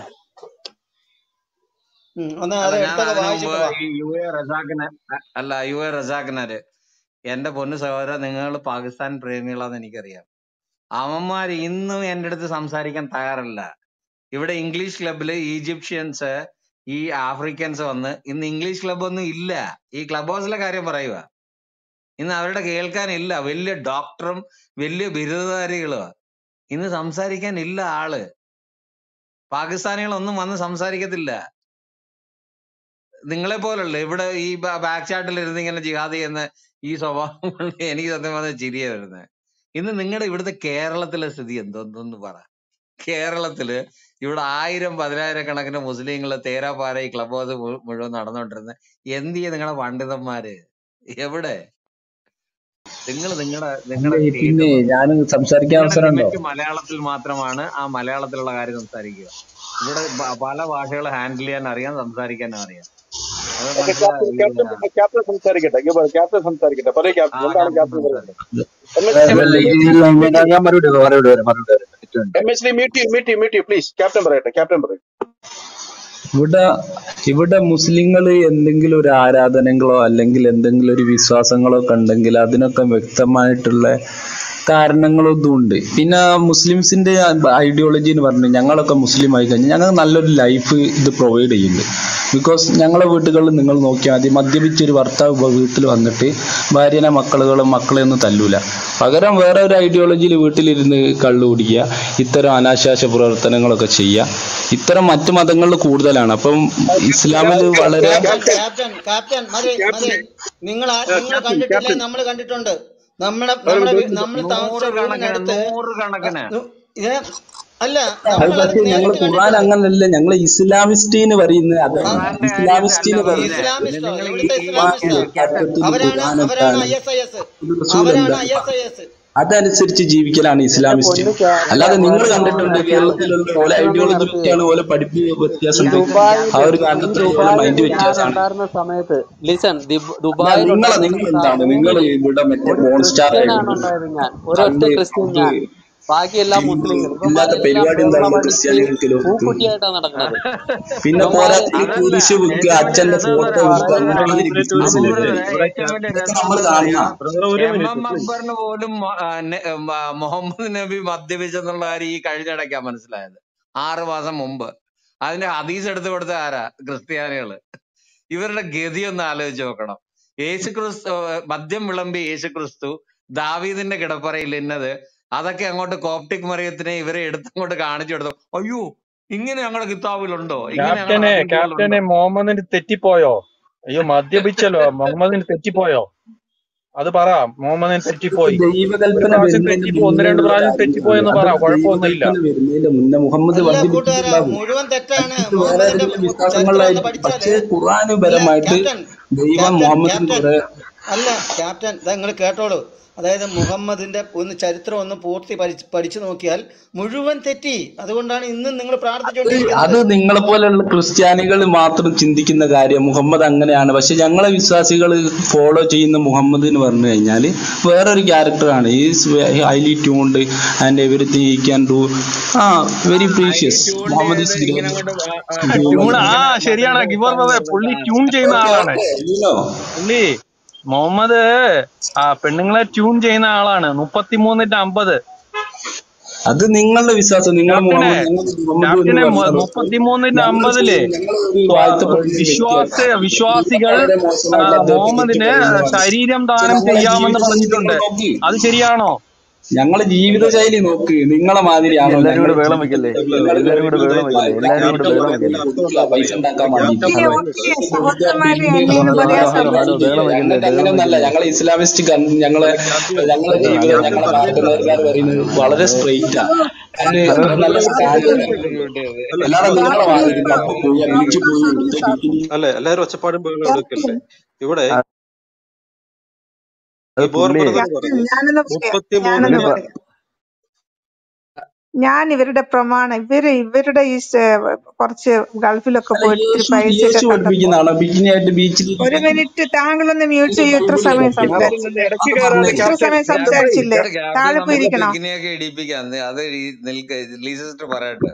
ഉം, ഒന്ന് അല്ല അത് ഞാൻ എടുത്തൊക്കെ അതിനു മുമ്പ് വായിച്ചിട്ട് വാ ഈ യു എ റസാഖിനെ അ- അല്ല യു എ റസാഖിനാര് എന്റെ പൊന്നു സഹോദര നിങ്ങൾ പാകിസ്ഥാൻ പ്രേമികളാന്ന് എനിക്കറിയാം അവന്മാര് ഇന്നും എന്റെ അടുത്ത് സംസാരിക്കാൻ തയ്യാറല്ല ഇവിടെ ഇംഗ്ലീഷ് ക്ലബില് ഈജിപ്ഷ്യൻസ് ഈ ആഫ്രിക്കൻസ് വന്ന് ഇന്ന് ഇംഗ്ലീഷ് ക്ലബ് ഒന്നും ഇല്ല ഈ ക്ലബ് ഹൗസിലെ കാര്യം പറയുക ഇന്ന് അവരുടെ കേൾക്കാനില്ല വലിയ ഡോക്ടറും വലിയ ബിരുദധാരികളുമാ ഇന്ന് സംസാരിക്കാൻ ഇല്ല ആള് പാകിസ്ഥാനികളൊന്നും വന്ന് സംസാരിക്കത്തില്ല നിങ്ങളെ പോലുള്ള ഇവിടെ ഈ ബാക്ക് ചാട്ടിൽ ഇരുന്ന് ഇങ്ങനെ ജിഹാദ് ചെയ്യുന്ന ഈ സ്വഭാവം കൊണ്ട് എനിക്ക് സത്യം പറഞ്ഞ ചിരിയാ വരുന്നത് ഇന്ന് നിങ്ങളുടെ ഇവിടുത്തെ കേരളത്തിലെ സ്ഥിതി എന്തോന്നൊന്ന് പറ കേരളത്തില് ഇവിടെ ആയിരം പതിനായിരം കണക്കിന് മുസ്ലിങ്ങള് തേരാപാര ഈ ക്ലബ് ഹൗസ് മു- മുഴുവൻ നടന്നുകൊണ്ടിരുന്നത് എന്ത് ചെയ്യ നിങ്ങളുടെ പണ്ഡിതന്മാര് എവിടെ നിങ്ങൾ നിങ്ങളുടെ അല്ലേ നിങ്ങളുടെ പിന്നെ സ്റ്റേറ്റ് ഞാൻ സംസാരിക്കാൻ നിങ്ങളുടെ അവസരം ഉണ്ടോ ലിമിറ്റ് മലയാളത്തിൽ മാത്രമാണ് ആ മലയാളത്തിലുള്ള കാര്യം സംസാരിക്കുക ഇവിടെ ബ- പല ഭാഷകൾ ഹാൻഡിൽ ചെയ്യാൻ അറിയാം സംസാരിക്കാനും അറിയാം അത് ഓക്കെ നല്ല ക്യാപ്റ്റൻ ക്യാപ്റ്റൻ രീതിയിലാണ് ക്യാപ്റ്റൻ സംസാരിക്കട്ടെ ഗിബോർ, ക്യാപ്റ്റൻ സംസാരിക്കട്ടെ പറയൂ ആ ക്യാപ്റ്റൻ എന്താണ് ക്യാപ്റ്റൻ ക്യാപ്റ്റൻ പറയുന്നത് സംസാരിക്കും എം എസ് ഏ, എം അല്ല, എസ് ഇത് ഇത് ഞാൻ ഞാൻ മറുപടി പറയാം, മറുപടി പറയാം, മറുപടി പറയാം. ഒറ്റ minute. M S D mute ചെയ്യൂ മ്യൂട്ട് ചെയ്യൂ മ്യൂട്ട് ചെയ്യൂ പ്ലീസ് ക്യാപ്റ്റൻ പറയട്ടെ ക്യാപ്റ്റൻ പറയൂ ഇവിടെ ഇവിടെ മുസ്ലിങ്ങൾ എന്തെങ്കിലും ഒരു ആരാധനകളോ അല്ലെങ്കിൽ എന്തെങ്കിലും ഒരു വിശ്വാസങ്ങളോ ഒക്കെ ഉണ്ടെങ്കിൽ അതിനൊക്കെ വ്യക്തമായിട്ടുള്ള കാരണങ്ങളൊന്നും ഉണ്ട് പിന്നെ മുസ്ലിംസിന്റെ ഐഡിയോളജി എന്ന് പറഞ്ഞു ഞങ്ങളൊക്കെ മുസ്ലിം ആയി കഴിഞ്ഞാൽ ഞങ്ങൾ നല്ലൊരു ലൈഫ് ഇത് പ്രൊവൈഡ് ചെയ്യുന്നുണ്ട് ബിക്കോസ് ഞങ്ങളെ വീടുകളിൽ നിങ്ങൾ നോക്കിയാൽ മതി മദ്യപിച്ചൊരു ഭർത്താവ് ഇപ്പൊ വീട്ടിൽ വന്നിട്ട് ഭാര്യനെ മക്കളുകളും മക്കളെ ഒന്നും തല്ലൂല പകരം വേറെ ഒരു ഐഡിയോളജിയിൽ വീട്ടിലിരുന്ന് കള്ളു കുടിക്കുക ഇത്തരം അനാശാസ പ്രവർത്തനങ്ങളൊക്കെ ചെയ്യുക ഇത്തരം മറ്റു മതങ്ങളിൽ കൂടുതലാണ് അപ്പം ഇസ്ലാമിൽ വളരെ ക്യാപ്റ്റൻ ക്യാപ്റ്റൻ ക്യാപ്റ്റൻ ക്യാപ്റ്റൻ മതി മതി ക്യാപ്റ്റൻ നിങ്ങൾ ആ- നിങ്ങൾ ക്യാപ്റ്റൻ കണ്ടിട്ടില്ലേ ക്യാപ്റ്റൻ നമ്മൾ കണ്ടിട്ടുണ്ട് നമ്മുടെ ഒരു നമ്മുടെ ഒരു വീ- നമ്മൾ താമസിച്ച നൂറ് കണക്കിന് വീടിനടുത്ത് നൂറ് ആ, കണക്കിന് നു- ഇത് അല്ല അത് നമ്മൾ അത് പക്ഷേ ഞങ്ങൾ നേരിട്ട് ഖുർആൻ കണ്ടിട്ടുണ്ട് അങ്ങനല്ല ഞങ്ങൾ ഇസ്ലാമിസ്റ്റിന്ന് പറയുന്നത് അതാണ് ഖുറാന്റെ കാര്യം ഇസ്ലാമിസ്റ്റിന്ന് എന്തിനാ പറയുന്നത് പറഞ്ഞേ ഇസ്ലാമിസ്റ്റോ നിങ്ങൾ എവിടുത്തെ ഈ ഇസ്ലാമിസ്റ്റാ യഥാർത്ഥത്തിൽ അവരാണ് ഖുർആൻ അവരാണ് എന്താണ് ഐ എസ് ഐ എസ് ഇത് റസൂൽ അവരാണ് എന്താണ് ഐ എസ് ഐ എസ് അതനുസരിച്ച് ജീവിക്കലാണ് എന്റെ ഇസ്ലാമിസ്റ്റ് പൊന്ന് ക്യാ- അല്ലാതെ നിങ്ങൾ ക്യാപ്റ്റൻ കണ്ടിട്ടുണ്ട് ക്യാപ്റ്റൻ കേരളത്തിലുള്ള ഓല ക്യാപ്റ്റൻ ഒന്ന് ഐഡിയോളജി നിർത്തിയേ വ്യത്യാസമാണ് ഓല പഠിപ്പ് ഈ വ്യത്യാസമുണ്ട് ആ ദുബായില് ഒരു ഈ കാരണത്തിൽ ഓല ദുബായില് മൈൻഡ് ഞാൻ വ്യത്യാസമാണ് ഉണ്ടായിരുന്ന സമയത്ത് ലിസൺ അല്ല ദുബായിൽ നിങ്ങളെ ഉണ്ടായിരുന്ന നിങ്ങൾ സമയത്ത് ആ എന്താണ് നിങ്ങൾ റൂമില് ഇവിടെ മറ്റേ ഒരു പോൺ സ്റ്റാർ ക്രിസ്ത്യനാണ് ആയിട്ട് ഉണ്ടായത് ഞാൻ ഒരൊറ്റ കണ്ട് ക്രിസ്ത്യൻ അത് ഞാൻ ബാക്കി എല്ലാ മുസ്ലിങ്ങൾ ഇല്ലാത്ത ഇവന്മാരെല്ലാം പരിപാടി എന്താണ് വെള്ളമടിച്ച് ക്രിസ്ത്യാനികൾക്ക് ലോകത്ത് പൂക്കുട്ടിയായിട്ടാണ് നടക്കുന്നത് പിന്നെ ഇവന്മാര് പോരാത്തിന് അതല്ല കുരിശ് വെക്കുക ഏറ്റവും വലിയ അച്ഛന്റെ രസം ഫോട്ടോ എന്നറിയോ വെക്കുക അബു അങ്ങനെ ബ്രദറെ വലിയ ബിസിനസ് അബു ഉണ്ട് ബ്രദറെ ഇവിടെ ഏറ്റവും വലിയ ഇതൊക്കെ രസം നമ്മൾ എന്തെന്നറിയോ കാണുന്ന ബ്രദർ ഒരു എം മിനിറ്റ് എം പ്ലീസ് അക്ബറിന് പോലും മ- ആ, നെ- ഉം, ആ, മുഹമ്മദ് നബി മദ്യപിച്ചെന്നുള്ള കാര്യം ഈ കഴിഞ്ഞിടയ്ക്കാ മനസ്സിലായത് ആറ് മാസം മുമ്പ് അതിന്റെ ഹദീസ് എടുത്തു കൊടുത്ത ആരാ ക്രിസ്ത്യാനികള് ഇവരുടെ ഗതി ഒന്ന് ആലോചിച്ച് നോക്കണം യേശു ക്രിസ്തു മദ്യം വിളമ്പി യേശു ക്രിസ്തു ദാവീദിന്റെ കിടപ്പറയിൽ ഇന്നത് അതൊക്കെ അങ്ങോട്ട് കോപ്റ്റിക് മറിയത്തിനെ ഇവരെ എടുത്തങ്ങോട്ട് കാണിച്ചു കൊടുത്തു അയ്യോ ഇങ്ങനെ ഞങ്ങളുടെ കിതാബിലുണ്ടോ ഇങ്ങനെ ഞങ്ങളുടെ ക്യാപ്റ്റനെ ഹദീസുകളുണ്ടോ ക്യാപ്റ്റനെ മുഹമ്മദിന് തെറ്റിപ്പോയോ അയ്യോ മദ്യപിച്ചല്ലോ മുഹമ്മദിന് തെറ്റിപ്പോയോ അത് പറ മുഹമ്മദിന് തെറ്റിപ്പോയി ഒരു ദൈവകൽപ്പന പ്രാവശ്യം വരുന്നതിന് തെറ്റിപ്പോ ഒന്ന് മുന്നേ രണ്ട് ഉള്ള പ്രാവശ്യം കാര്യമാണ് തെറ്റിപ്പോയെന്ന് പറ അതൊക്കെ കുഴപ്പമൊന്നുമില്ല ദൈവകൽപ്പന വരുന്നതിന്റെ മുന്നേ മുഹമ്മദ് അല്ല കൂട്ടുകാരാ വർദ്ധിപ്പിച്ചിട്ടുണ്ടാകും മുഴുവൻ തെറ്റാണ് മറ്റ് വേറെ മുഹമ്മദിന്റെ ഏതെങ്കിലും ചരിത്രം ഒന്ന് വിശ്വാസങ്ങളിലായിരിക്കും പഠിച്ചാല് പക്ഷേ അല്ല ഖുറാനുപരമായിട്ട് ക്യാപ്റ്റൻ ദൈവം ക്യാപ്റ്റൻ മുഹമ്മദിന് ക്യാപ്റ്റൻ കുറെ അല്ല ക്യാപ്റ്റൻ ഇതാ നിങ്ങൾ കേട്ടോളൂ അതായത് മുഹമ്മദിന്റെ ഒന്ന് ചരിത്രം ഒന്ന് പൂർത്തി പഠിച്ച് പഠിച്ചു നോക്കിയാൽ മുഴുവൻ തെറ്റി അതുകൊണ്ടാണ് ഇന്നും നിങ്ങൾ അത് പ്രാർത്ഥിച്ചുകൊണ്ടിരിക്കുന്നത് നിങ്ങളെ പോലെയുള്ള ക്രിസ്ത്യാനികൾ മാത്രം ചിന്തിക്കുന്ന കാര്യം മുഹമ്മദ് അങ്ങനെയാണ് പക്ഷെ ഞങ്ങളെ വിശ്വാസികൾ ഫോളോ ചെയ്യുന്ന മുഹമ്മദ് എന്ന് പറഞ്ഞു കഴിഞ്ഞാൽ വേറൊരു ക്യാരക്ടറാണ് is highly tuned and everything he can do a very highly precious tune Muhammad ചെയ്ത് ഈസ് ഇങ്ങനെ അങ്ങോട്ട് ആ, ആ, ട്യൂൺ ടോപ്പിക് ആ ഇങ്ങനെ ശരിയാണ് വലിച്ചു ഗിബോർ നിർത്താൻ ബ്രദർ പുള്ളി നോക്കണ്ട ട്യൂൺ ചെയ്യുന്ന ഓക്കെ ആളാണ് ഓക്കെ യുനോ പുള്ളി മുഹമ്മദ് ആ പെണ്ണുങ്ങളെ ട്യൂൺ ചെയ്യുന്ന ആളാണ് മുപ്പത്തിമൂന്നിട്ട് അമ്പത് അത് നിങ്ങളുടെ വിശ്വാസം നിങ്ങൾ ക്യാപ്റ്റനെ മുഹമ്മദ് ഞങ്ങൾ മുഹമ്മദ് എന്ന് ക്യാപ്റ്റനെ പറഞ്ഞാൽ മുപ്പത്തിമൂന്നിട്ട് ഞങ്ങൾ അമ്പതില് ഞങ്ങൾ ഒരു സ്വ- വാഴ്ത്തപ്പെടുന്ന വിശ്വാസ വ്യക്തിയാണ് വിശ്വാസികൾ വളരെ ആ, മോശമായിട്ട് അദ്ദേഹത്തെ മുഹമ്മദിന് തെറ്റിപ്പറയുന്നതാണ് ശരീരം പക്ഷെ ദാനം ഞങ്ങളെ ചെയ്യാമെന്ന് ജീവിതശൈലി നിങ്ങൾ പറഞ്ഞിട്ടുണ്ട് നോക്ക് അത് ശരിയാണോ ഞങ്ങളെ ജീവിതശൈലി നോക്ക് നിങ്ങളെ മാതിരിയാണോ എല്ലാരും കൂടെ ഞങ്ങളെ ബഹളം ജീവിതം വെക്കല്ലേ നിങ്ങൾ എല്ലാരും കൂടെ ബഹളം വെക്കല്ലേ ഇവിടെ എല്ലാരും കൂടെ കയറ്റം ബഹളം കുറെ വെക്കല്ലേ കൊടുക്കുക പൈസ ഉണ്ടാക്കാൻ വേണ്ടിയിട്ട് ഓക്കെ ഹലോ ഓക്കെ ഇതൊക്കെ കൊടുക്കുക സഹോദരന്മാരെ പിന്നെ എന്നെ ഒന്ന് ഹലോ പറയാൻ ഹലോ ഹലോ ഹലോ സമ്മതിക്കും ബഹളം വെക്കല്ലേ ഞങ്ങൾക്ക് ബഹളം അങ്ങനെയൊന്നല്ല വെക്കല്ലേ ഞങ്ങളെ ഇസ്ലാമിസ്റ്റ് കൺ- ഞങ്ങളെ ഞങ്ങളെ ഹലോ ജീവിതം ഹലോ ഞങ്ങളെ ഹലോ മാർഗനിർക്കാർ പറയുന്നത് വളരെ സ്ട്രെയിറ്റ് ആ അതിന് ഹലോ നല്ല സ്റ്റാൻഡേർഡ് ആണ് അല്ല അല്ലാതെ ബ്രദർ നിങ്ങളെ ക്യാപ്റ്റൻ മാതിരി പബ്ബ് പോയി ബീച്ചിൽ പോയി എടുത്ത ഡിഗ്രി അല്ല എല്ലാരും ഒച്ചപ്പാടും ബഹളം എടുക്കല്ലേ ക്യാപ്റ്റൻ ഇവിടെ അത് ഗിബോർ പുള്ളി ബ്രദർ ക്യാപ്റ്റൻ പറഞ്ഞു ഞാനൊന്ന് പറയാം മുപ്പത്തി ഞാനൊന്ന് മൂന്നിന് ഇവനിപ്പോ പറയാം ഞാൻ ഇവരുടെ പ്രമാണം ഇവര് ഇവരുടെ ഈ സ- കുറച്ച് ഗൾഫിലൊക്കെ അല്ല പോയിട്ട് ഇത്തിരി യേശു പൈസയൊക്കെ യേശു കണ്ടപ്പോ പഠിപ്പിക്കുന്നതാണോ ബിക്കിനിയായിട്ട് ബീച്ചിൽ ഒരു മിനിറ്റ് താങ്കളൊന്ന് മ്യൂട്ട് ചെയ്യൂ ഇത്ര ബൈബിളിൽ സമയം നോക്കി ക്യാപ്റ്റൻ സംസാരിച്ചില്ലേ ഇടയ്ക്ക് അത് കയറാതെ പറഞ്ഞേ ഇത്ര ക്യാപ്റ്റൻ സമയം ക്യാപ്റ്റൻ സംസാരിച്ചില്ലേ ക്യാപ്റ്റൻ താഴെ നമുക്ക് പോയിരിക്കണോ പിക്കിനെയൊക്കെ ഇടിപ്പിക്കാം അത് ഈ നിൽക്ക് ലീ സിസ്റ്റർ പറയട്ടെ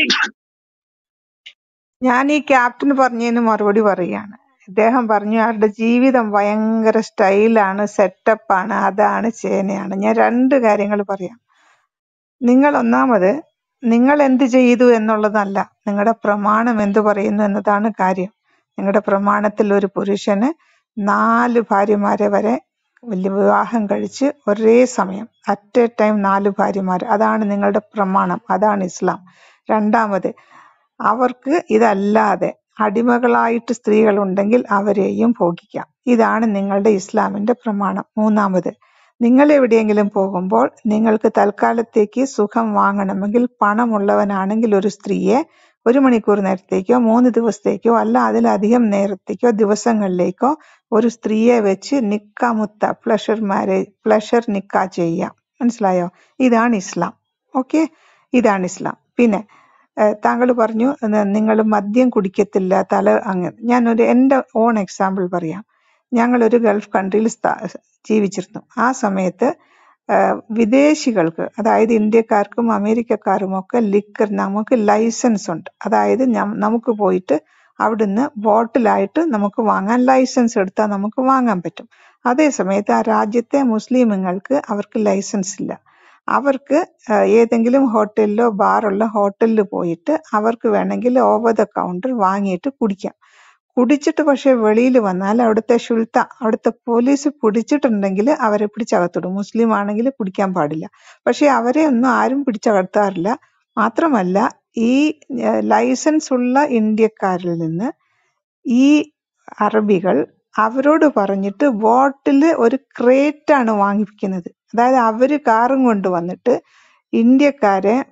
ഞാൻ ഈ ക്യാപ്റ്റന് പറഞ്ഞതിന് മറുപടി പറയുകയാണ് ഇദ്ദേഹം പറഞ്ഞു അവരുടെ ജീവിതം ഭയങ്കര സ്റ്റൈലാണ് സെറ്റപ്പാണ് അതാണ് ചേനയാണ് ഞാൻ രണ്ട് കാര്യങ്ങൾ പറയാം നിങ്ങൾ ഒന്നാമത് നിങ്ങൾ എന്ത് ചെയ്തു എന്നുള്ളതല്ല നിങ്ങളുടെ പ്രമാണം എന്ത് പറയുന്നു എന്നതാണ് കാര്യം നിങ്ങളുടെ പ്രമാണത്തിൽ ഒരു പുരുഷന് നാല് ഭാര്യമാരെ വരെ വലിയ വിവാഹം കഴിച്ച് ഒരേ സമയം അറ്റ് എ ടൈം നാല് ഭാര്യമാർ അതാണ് നിങ്ങളുടെ പ്രമാണം അതാണ് ഇസ്ലാം രണ്ടാമത് അവർക്ക് ഇതല്ലാതെ അടിമകളായിട്ട് സ്ത്രീകൾ ഉണ്ടെങ്കിൽ അവരെയും ഭോഗിക്കാം ഇതാണ് നിങ്ങളുടെ ഇസ്ലാമിന്റെ പ്രമാണം മൂന്നാമത് നിങ്ങൾ എവിടെയെങ്കിലും പോകുമ്പോൾ നിങ്ങൾക്ക് തൽക്കാലത്തേക്ക് സുഖം വാങ്ങണമെങ്കിൽ പണമുള്ളവനാണെങ്കിൽ ഒരു സ്ത്രീയെ ഒരു മണിക്കൂർ നേരത്തേക്കോ മൂന്ന് ദിവസത്തേക്കോ അല്ല അതിലധികം നേരത്തേക്കോ ദിവസങ്ങളിലേക്കോ ഒരു സ്ത്രീയെ വെച്ച് നിക്കാമുത്ത പ്ലഷർ മാരേജ് പ്ലഷർ നിക്കാ ചെയ്യാം മനസ്സിലായോ ഇതാണ് ഇസ്ലാം ഓക്കെ ഇതാണ് ഇസ്ലാം പിന്നെ താങ്കൾ പറഞ്ഞു നിങ്ങൾ മദ്യം കുടിക്കത്തില്ല തല അങ്ങനെ ഞാനൊരു എൻ്റെ ഓൺ എക്സാമ്പിൾ പറയാം ഞങ്ങളൊരു ഗൾഫ് കൺട്രിയിൽ ജീവിച്ചിരുന്നു ആ സമയത്ത് ആ, വിദേശികൾക്ക് അതായത് ഇന്ത്യക്കാർക്കും അമേരിക്കക്കാരും ഒക്കെ ലിക്കർ നമുക്ക് ലൈസൻസ് ഉണ്ട് അതായത് ഞം- നമുക്ക് പോയിട്ട് അവിടുന്ന് ബോട്ടിലായിട്ട് നമുക്ക് വാങ്ങാൻ ലൈസൻസ് എടുത്താൽ നമുക്ക് വാങ്ങാൻ പറ്റും അതേ സമയത്ത് ആ രാജ്യത്തെ മുസ്ലിമുകൾക്ക് അവർക്ക് ലൈസൻസ് ഇല്ല അവർക്ക് ആ, ഏതെങ്കിലും ഹോട്ടലിലോ ബാറുള്ള ഹോട്ടലിൽ പോയിട്ട് അവർക്ക് വേണമെങ്കിൽ ഓവർ ദ കൗണ്ടർ വാങ്ങിയിട്ട് കുടിക്കാം കുടിച്ചിട്ട് പക്ഷെ വെളിയിൽ വന്നാൽ അവിടുത്തെ ഷുൽത്ത അവിടുത്തെ പോലീസ് പിടിച്ചിട്ടുണ്ടെങ്കിൽ അവരെ പിടിച്ചകത്തിടും മുസ്ലിം ആണെങ്കിൽ കുടിക്കാൻ പാടില്ല പക്ഷെ അവരെ ഒന്നും ആരും പിടിച്ചകത്താറില്ല മാത്രമല്ല ഈ ലൈസൻസ് ഉള്ള ഇന്ത്യക്കാരിൽ നിന്ന് ഈ അറബികൾ അവരോട് പറഞ്ഞിട്ട് ബോട്ടിൽ ഒരു ക്രേറ്റ് ആണ് വാങ്ങിക്കുന്നത് അതായത് അവര് കാറും കൊണ്ട് വന്നിട്ട് ഇന്ത്യക്കാരെ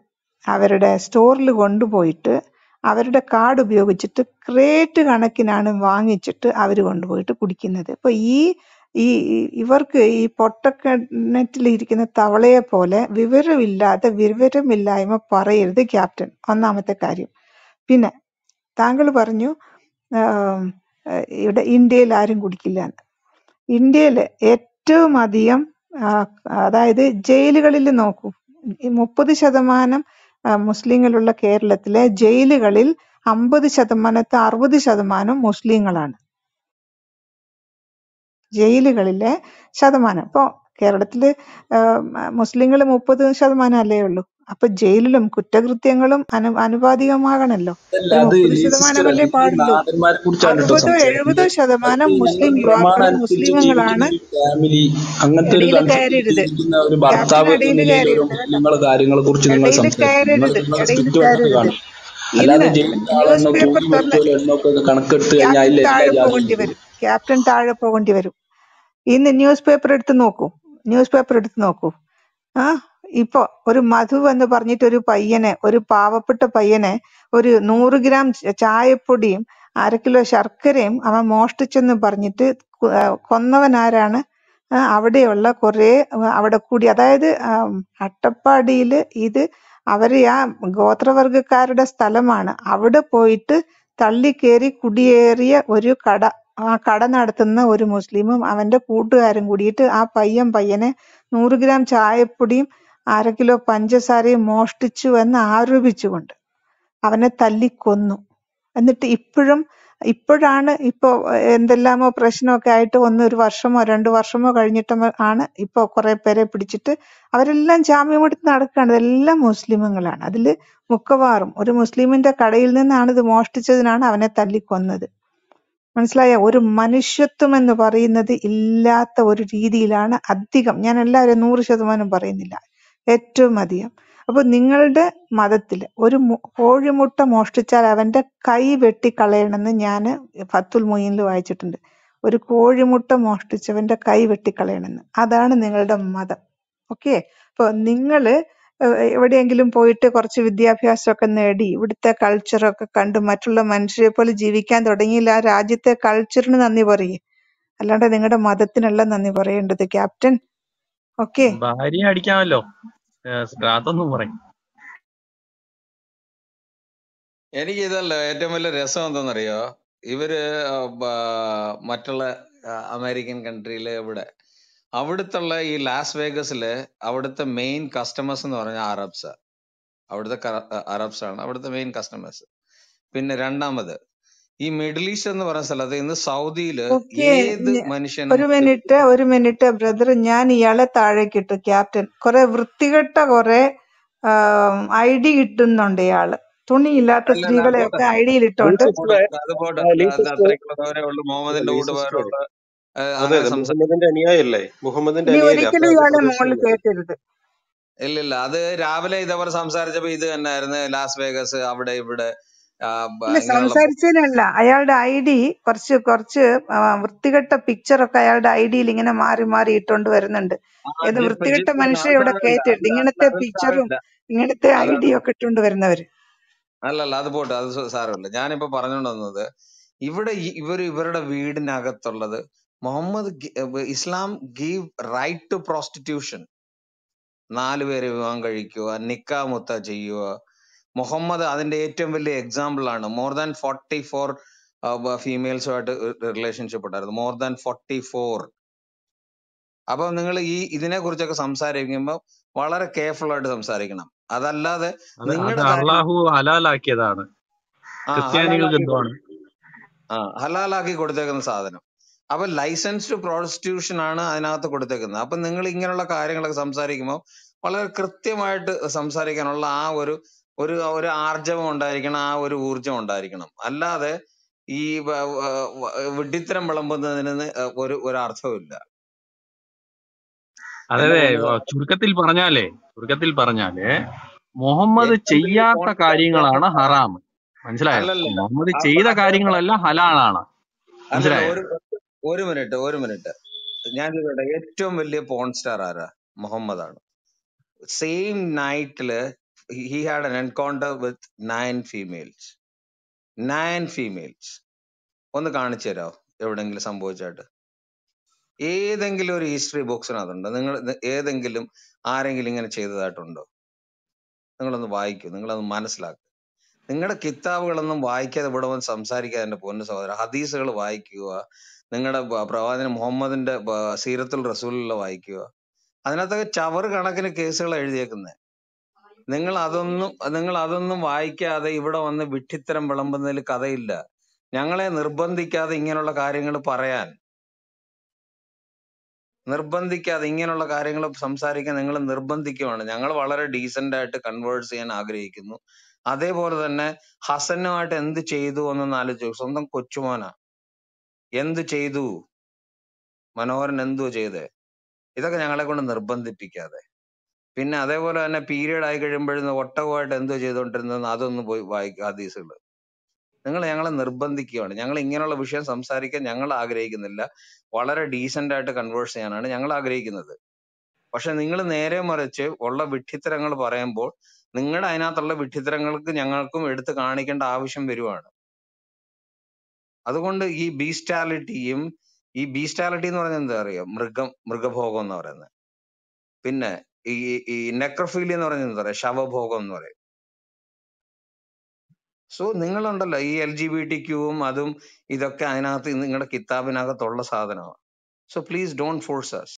അവരുടെ സ്റ്റോറിൽ കൊണ്ടുപോയിട്ട് അവരുടെ കാർഡ് ഉപയോഗിച്ചിട്ട് ക്രേറ്റ് കണക്കിനാണ് വാങ്ങിച്ചിട്ട് അവർ കൊണ്ടുപോയിട്ട് കുടിക്കുന്നത് അപ്പൊ ഈ ഈ ഈ- ഇവർക്ക് ഈ പൊട്ടക്കിണറ്റിൽ ഇരിക്കുന്ന തവളയെ പോലെ വിവരമില്ലാതെ വിവരമില്ലായ്മ പറയരുത് ക്യാപ്റ്റൻ ഒന്നാമത്തെ കാര്യം പിന്നെ താങ്കൾ പറഞ്ഞു ആം, ഏഹ് ഇവിടെ ഇന്ത്യയിൽ ആരും കുടിക്കില്ല ഇന്ത്യയിൽ ഏറ്റവും അധികം ആ, അതായത് ജയിലുകളിൽ നോക്കൂ ഈ മുപ്പത് ശതമാനം ആ, മുസ്ലിങ്ങളുള്ള കേരളത്തിലെ ജയിലുകളിൽ അമ്പത് ശതമാനത്ത് അറുപത് ശതമാനം മുസ്ലിങ്ങളാണ് ജയിലുകളിലെ ശതമാനം ഇപ്പൊ കേരളത്തില് മുസ്ലിങ്ങൾ മുപ്പത് ശതമാനം അല്ലേ ഉള്ളൂ അപ്പൊ ജയിലിലും കുറ്റകൃത്യങ്ങളും അനു അനുപാതികമാകണല്ലോ അല്ല ഒരു അത് മുപ്പത് സിസ്റ്റർ ശതമാനമല്ലേ ഈ പാടുള്ളൂ നാടന്മാരെ കുറിച്ചാണ് കേട്ടോ അറുപതോ എഴുപതോ സംസാരിക്കുന്നത് ശതമാനം അത് മുസ്ലിം ഞങ്ങൾ പ്രമാണം യുവാക്കളും അനുസരിച്ച് മുസ്ലിമുകളാണ് ജീവിക്കുന്ന ഒരു ഫാമിലി അങ്ങനത്തെ ഒരു ഇടയിൽ കൺസെപ്റ്റിൽ കയറരുത് ജീവിക്കുന്ന ഒരു ക്യാപ്റ്റൻ ഭർത്താവ് എന്ന ഇടയിൽ നിലയിൽ ഒരു കയറരുത് കേട്ടോ മുസ്ലിങ്ങളെ കാര്യങ്ങളെ കുറിച്ച് നിങ്ങൾ ഇടയിൽ സംസാരിക്കും നിങ്ങൾ കയറരുത് നിങ്ങളെ ഇടയിൽ സ്ക്രിപ്റ്റ് കണക്ക് കയറരുത് കാണും അല്ലാതെ ഇന്ന് ജയിലിലെ ന്യൂസ് ആളെണ്ണോ പേപ്പർ തൂങ്ങി തുറന്ന് മരിച്ചോലെ എണ്ണോ ഒക്കെ കണക്കെടുത്ത് കഴിഞ്ഞാൽ ക്യാപ്റ്റൻ അതിൽ എല്ലാ താഴെ ജാതിയും പോകേണ്ടി വരും വരും ക്യാപ്റ്റൻ താഴെ പോകേണ്ടി വരും ഇന്ന് ന്യൂസ് പേപ്പർ എടുത്ത് നോക്കൂ ന്യൂസ് പേപ്പർ എടുത്ത് നോക്കൂ ആ ഇപ്പൊ ഒരു മധു എന്ന് പറഞ്ഞിട്ട് ഒരു പയ്യനെ ഒരു പാവപ്പെട്ട പയ്യനെ ഒരു നൂറ് ഗ്രാം ച- ചായപ്പൊടിയും അര കിലോ ശർക്കരയും അവൻ മോഷ്ടിച്ചെന്ന് പറഞ്ഞിട്ട് കു- ആ, കൊന്നവൻ ആരാണ് ആ, അവിടെയുള്ള കുറെ അവിടെ കൂടി അതായത് ആം, അട്ടപ്പാടിയില് ഇത് അവര് ആ ഗോത്രവർഗക്കാരുടെ സ്ഥലമാണ് അവിടെ പോയിട്ട് തള്ളിക്കേറി കുടിയേറിയ ഒരു കട ആ കട നടത്തുന്ന ഒരു മുസ്ലിമും അവന്റെ കൂട്ടുകാരും കൂടിയിട്ട് ആ പയ്യൻ പയ്യനെ നൂറ് ഗ്രാം ചായപ്പൊടിയും അര കിലോ പഞ്ചസാരയും മോഷ്ടിച്ചു എന്ന് ആരോപിച്ചുകൊണ്ട് അവനെ തല്ലിക്കൊന്നു എന്നിട്ട് ഇപ്പോഴും ഇപ്പോഴാണ് ഇപ്പോ എന്തെല്ലാമോ പ്രശ്നമൊക്കെ ആയിട്ട് ഒന്ന് ഒരു വർഷമോ രണ്ടു വർഷമോ കഴിഞ്ഞിട്ട് ആണ് ഇപ്പൊ കുറെ പേരെ പിടിച്ചിട്ട് അവരെല്ലാം ജാമ്യമെടുത്ത് നടക്കുകയാണ് ഇതെല്ലാം മുസ്ലിമുകളാണ് അതില് മിക്കവാറും ഒരു മുസ്ലിമിന്റെ കടയിൽ നിന്നാണ് ഇത് മോഷ്ടിച്ചതിനാണ് അവനെ തല്ലിക്കൊന്നത് മനസ്സിലായ ഒരു മനുഷ്യത്വം എന്ന് പറയുന്നത് ഇല്ലാത്ത ഒരു രീതിയിലാണ് അധികം ഞാൻ എല്ലാവരും നൂറ് ശതമാനം പറയുന്നില്ല ഏറ്റവും അധികം അപ്പൊ നിങ്ങളുടെ മതത്തില് ഒരു മു- കോഴിമുട്ട മോഷ്ടിച്ചാൽ അവന്റെ കൈ വെട്ടിക്കളയണമെന്ന് ഞാൻ ഫത്തുൽ മൊയ്നിൽ വായിച്ചിട്ടുണ്ട് ഒരു കോഴിമുട്ട മോഷ്ടിച്ചവന്റെ കൈ വെട്ടിക്കളയണമെന്ന് അതാണ് നിങ്ങളുടെ മതം ഓക്കെ അപ്പൊ നിങ്ങള് ഏഹ് എവിടെയെങ്കിലും പോയിട്ട് കുറച്ച് വിദ്യാഭ്യാസമൊക്കെ നേടി ഇവിടുത്തെ കൾച്ചറൊക്കെ കണ്ട് മറ്റുള്ള മനുഷ്യരെ പോലെ ജീവിക്കാൻ തുടങ്ങിയില്ല ആ രാജ്യത്തെ കൾച്ചറിന് നന്ദി പറയേ അല്ലാണ്ട് നിങ്ങളുടെ മതത്തിനല്ല നന്ദി പറയേണ്ടത് ക്യാപ്റ്റൻ ഓക്കെ ഭാര്യയെ അടിക്കാമല്ലോ അതൊന്നും പറയും എനിക്ക് ഇതല്ല ഏറ്റവും വലിയ രസം എന്തെന്നറിയോ ഇവര് ആ, ബ- മറ്റുള്ള ആ, അമേരിക്കൻ കൺട്രിയില് ഇവിടെ അവിടുത്തുള്ള ഈ ലാസ് വേഗസില് അവിടുത്തെ മെയിൻ കസ്റ്റമേഴ്സ് എന്ന് പറഞ്ഞാൽ അറബ്സ് അവിടുത്തെ അറബ്സ് ആണ് അവിടുത്തെ മെയിൻ കസ്റ്റമേഴ്സ് പിന്നെ രണ്ടാമത് ഈ മിഡിൽ ഈസ്റ്റ് എന്ന് പറയുന്ന സ്ഥലത്ത് ഇന്ന് സൗദിയില് ഓക്കെ ഏത് മനുഷ്യനും ഒരു മിനിറ്റ് ഒരു മിനിറ്റ് ബ്രദർ ഞാൻ ഇയാളെ താഴേക്ക് ഇട്ടു ക്യാപ്റ്റൻ കുറെ വൃത്തികെട്ട കുറെ ഐ ഡി കിട്ടുന്നുണ്ട് ഇയാള് തുണിയില്ലാത്ത അല്ലല്ല അത് സ്ത്രീകളെ പോട്ടെ ഒക്കെ ഐ ഡിയിൽ ലീ ഇട്ടോണ്ട് അത് പോട്ടെ സിസ്റ്ററെ അത് പോട്ടെ ആ, ലീ അത് സിസ്റ്റർ അത്രയ്ക്കുള്ളവരെ ഉള്ളൂ അല്ല മുഹമ്മദിന്റെ ലീ കൂട്ട് സിസ്റ്ററെ വേറുള്ള അതെ അങ്ങനെ അതെ സംസാരിക്കും മുഹമ്മദിന്റെ അനുയായല്ലേ മുഹമ്മദിന്റെ ഇനി അനുയായില്ലേ അപ്പൊ ഒരിക്കലും അത് ഇയാളെ മുകളിൽ പ്രശ്നമില്ല കയറ്റരുത് ഇല്ലില്ല അത് രാവിലെ ഇതേപോലെ സംസാരിച്ചപ്പോ ഇത് തന്നെയായിരുന്നു ലാസ് വേഗസ് അവിടെ ഇവിടെ ആ, ബ- ഇല്ല ഇങ്ങനെയുള്ള സംസാരിച്ചതിനല്ല അയാളുടെ ഐ ഡി കുറച്ച് കുറച്ച് ആ, വൃത്തികെട്ട പിക്ചറൊക്കെ അയാളുടെ ഐ ഡിയിൽ ഇങ്ങനെ മാറി മാറി ഇട്ടോണ്ട് വരുന്നുണ്ട് ആ ഏത് ജിപ്പ് വൃത്തികെട്ട ജിപ്പ് മനുഷ്യരെ അത് ഇവിടെ സാരമില്ല കയറ്റരുത് അത് ഇങ്ങനത്തെ അത് പിക്ചറും സാരമില്ല ഇങ്ങനത്തെ ഐ അത് ഡിയും ഒക്കെ ഇട്ടുകൊണ്ട് വരുന്നവര് അല്ലല്ല അത് പോട്ടെ അത് സ- സാരമില്ല ഞാനിപ്പോ പറഞ്ഞുകൊണ്ട് വന്നത് ഇവിടെ ഈ- ഇവര് ഇവരുടെ വീടിനകത്തുള്ളത് മുഹമ്മദ് ഗി- ഏഹ് Islam give right to prostitution നാല് പേരെ വിവാഹം കഴിക്കുക നിക്കാ മുത്ത ചെയ്യുക മുഹമ്മദ് അതിന്റെ ഏറ്റവും വലിയ എക്സാമ്പിൾ ആണ് മോർ ദാൻ ഫോർട്ടി ഫോർ ഫീമെയിൽസുമായിട്ട് റിലേഷൻഷിപ്പ് ഉണ്ടായിരുന്നു മോർ ദാൻ ഫോർട്ടി ഫോർ അപ്പൊ നിങ്ങൾ ഈ ഇതിനെ കുറിച്ചൊക്കെ സംസാരിക്കുമ്പോൾ വളരെ കെയർഫുൾ ആയിട്ട് സംസാരിക്കണം അതല്ലാതെ അത് അത് നിങ്ങളുടെ കാര്യം അള്ളാഹു ഹലാലാക്കിയതാണ് ആ ക്രിസ്ത്യാനികൾക്ക് ഹലാലാക്കി എന്തുവാണ് ആ ഹലാലാക്കി കൊടുത്തേക്കുന്ന സാധനം അപ്പൊ ലൈസൻസ്ഡ് പ്രോസ്റ്റിറ്റ്യൂഷൻ ആണ് അതിനകത്ത് കൊടുത്തേക്കുന്നത് അപ്പൊ നിങ്ങൾ ഇങ്ങനെയുള്ള കാര്യങ്ങളൊക്കെ സംസാരിക്കുമ്പോൾ വളരെ കൃത്യമായിട്ട് സംസാരിക്കാനുള്ള ആ ഒരു ഒരു ഒരു ആർജവം ഉണ്ടായിരിക്കണം ആ ഒരു ഊർജം ഉണ്ടായിരിക്കണം അല്ലാതെ ഈ വ- വ- വ- വിഡ്ഢിത്തരം വിളമ്പുന്നതിന് ഒരു ഒരു അർത്ഥവുമില്ല അതെ എന്റെ അതെ പൊന്നു ചുരുക്കത്തിൽ പറഞ്ഞാലേ ചുരുക്കത്തിൽ പറഞ്ഞാല് മുഹമ്മദ് ഏറ്റവും വലിയ ചെയ്യാത്ത കോൺസെപ്റ്റ് കാര്യങ്ങളാണ് ഹറാം മനസ്സിലായോ അല്ലല്ല മുഹമ്മദ് അ- ചെയ്ത അത് കാര്യങ്ങളെല്ലാം ഹലാലാണ് അല്ലല്ല മനസ്സിലായോ ഒരു ഒരു മിനിറ്റ് ഒരു മിനിറ്റ് ഞാൻ ചോദിക്കട്ടെ ഏറ്റവും വലിയ പോൺ സ്റ്റാർ ആരാ മുഹമ്മദ് ആണ് സെയിം നൈറ്റില് he had an encounter with nine females nine females ഒന്ന് കാണിച്ചു തരാമോ എവിടെങ്കിലും സംഭവിച്ചായിട്ട് ഏതെങ്കിലും ഒരു ഹിസ്റ്ററി ബുക്സിനകത്തുണ്ടോ നിങ്ങൾ ഇത് ഏതെങ്കിലും ആരെങ്കിലും ഇങ്ങനെ ചെയ്തതായിട്ടുണ്ടോ നിങ്ങളൊന്ന് വായിക്കൂ നിങ്ങളത് മനസ്സിലാക്കുക നിങ്ങളുടെ കിതാബുകളൊന്നും വായിക്കാതെ ഇവിടെ വന്ന് സംസാരിക്കാതെ എന്റെ പൊന്നു സഹോദര ഹദീസുകൾ വായിക്കുക നിങ്ങളുടെ പ്രവാചകൻ മുഹമ്മദിന്റെ ബ- സീറത്തുൽ റസൂലുള്ള വായിക്കുക അതിനകത്തൊക്കെ ചവറ് കണക്കിന് കേസുകൾ എഴുതിയേക്കുന്നത് നിങ്ങൾ അതൊന്നും നിങ്ങൾ അതൊന്നും വായിക്കാതെ ഇവിടെ വന്ന് വിഡ്ഢിത്തരം വിളമ്പുന്നതിൽ കഥയില്ല ഞങ്ങളെ നിർബന്ധിക്കാതെ ഇങ്ങനെയുള്ള കാര്യങ്ങൾ പറയാൻ നിർബന്ധിക്കാതെ ഇങ്ങനെയുള്ള കാര്യങ്ങൾ സംസാരിക്കാൻ നിങ്ങൾ നിർബന്ധിക്കുവാണ് ഞങ്ങൾ വളരെ ഡീസന്റ് ആയിട്ട് കൺവേഴ്സ് ചെയ്യാൻ ആഗ്രഹിക്കുന്നു അതേപോലെ തന്നെ ഹസനുമായിട്ട് എന്ത് ചെയ്തു എന്നൊന്ന് ആലോചിച്ചു സ്വന്തം കൊച്ചുമോനാ എന്ത് ചെയ്തു മനോഹരൻ എന്തു ചെയ്തേ ഇതൊക്കെ ഞങ്ങളെ കൊണ്ട് നിർബന്ധിപ്പിക്കാതെ പിന്നെ അതേപോലെ തന്നെ പീരീഡ് ആയി കഴിയുമ്പോഴും ഒട്ടകമായിട്ട് എന്തോ ചെയ്തുകൊണ്ടിരുന്നത് അതൊന്ന് പോയി വായിക്കുക ഹദീസുകൾ നിങ്ങൾ ഞങ്ങളെ നിർബന്ധിക്കുകയാണ് ഞങ്ങൾ ഇങ്ങനെയുള്ള വിഷയം സംസാരിക്കാൻ ഞങ്ങൾ ആഗ്രഹിക്കുന്നില്ല വളരെ ഡീസന്റ് ആയിട്ട് കൺവേഴ്സ് ചെയ്യാനാണ് ഞങ്ങൾ ആഗ്രഹിക്കുന്നത് പക്ഷെ നിങ്ങൾ നേരെ മറിച്ച് ഉള്ള വിഡ്ഢിത്തരങ്ങൾ പറയുമ്പോൾ നിങ്ങളുടെ അതിനകത്തുള്ള വിഡ്ഢിത്തരങ്ങൾക്ക് ഞങ്ങൾക്കും എടുത്ത് കാണിക്കേണ്ട ആവശ്യം വരുവാണ് അതുകൊണ്ട് ഈ ബീസ്റ്റാലിറ്റിയും ഈ ബീസ്റ്റാലിറ്റി എന്ന് പറഞ്ഞാൽ എന്താ അറിയോ മൃഗം മൃഗഭോഗം എന്ന് പറയുന്നത് പിന്നെ ഈ ഈ നെക്രോഫീലി എന്ന് പറഞ്ഞാൽ എന്താ പറയാ ശവഭോഗം എന്ന് പറയും സോ നിങ്ങളുണ്ടല്ലോ ഈ എൽ ജി ബി ടി ക്യൂവും അതും ഇതൊക്കെ അതിനകത്ത് നിങ്ങളുടെ കിതാബിനകത്തുള്ള സാധനമാണ് so please don't force us